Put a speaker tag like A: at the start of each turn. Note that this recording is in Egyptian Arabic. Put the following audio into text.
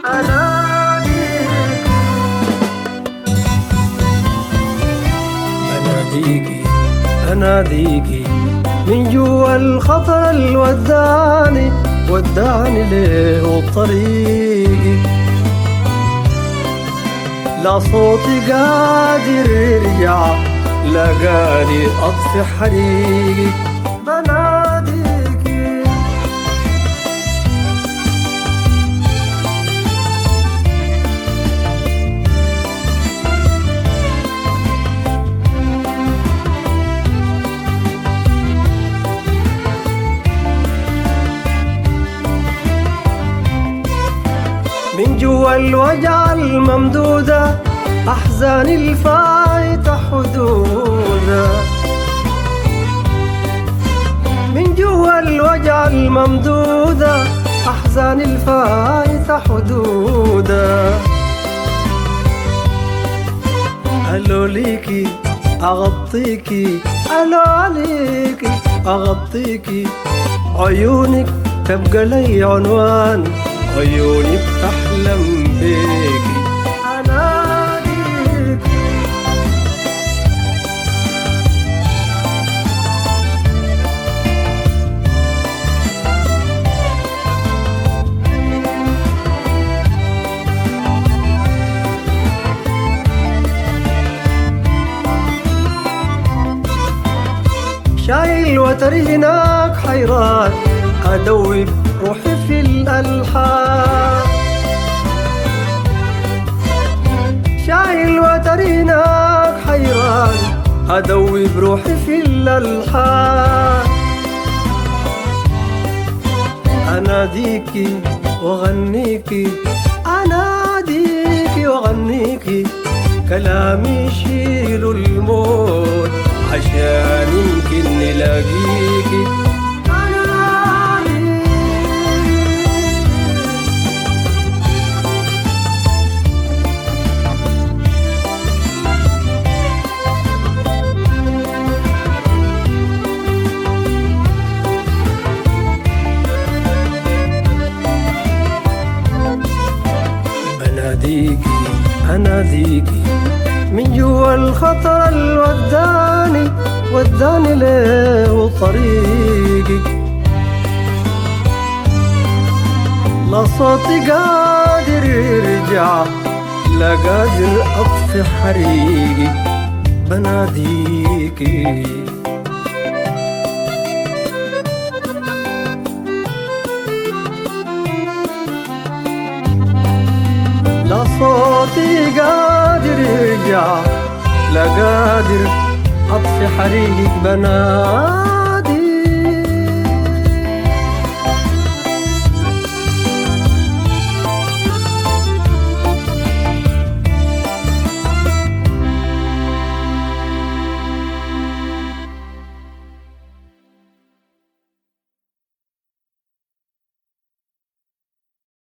A: أناديك أناديكي أناديكي من جوا الخطر الوداني وداني ليه طريقي لا صوتي قادر يرجع لا قادر أطفي حريقي بناديكي من جوا الوجع الممدودة أحزاني الفايتة حدودة من جوا الوجع الممدودة أحزاني الفايتة حدودة ألو ليكي أغطيكي ألو عليكي أغطيكي عيونك تبقى لي عنوان عيوني بتحلم بيكي أناديكي شايل وتري هناك حيران أدوب روحي في الألحان شايل وتري هناك حيران أدوب روحي في الألحان أناديكي وأغنيكي أناديكي وأغنيكي كلامي يشيل الموت عشان يمكن نلاقيكي أناديكي بناديكي أناديكي من جوا الخطر الوداني وداني ليه طريقي لا صوتي قادر يرجع لا قادر أطفي حريقي بناديكي لا صوتي قادر يرجع لا قادر أطفي حريق بنات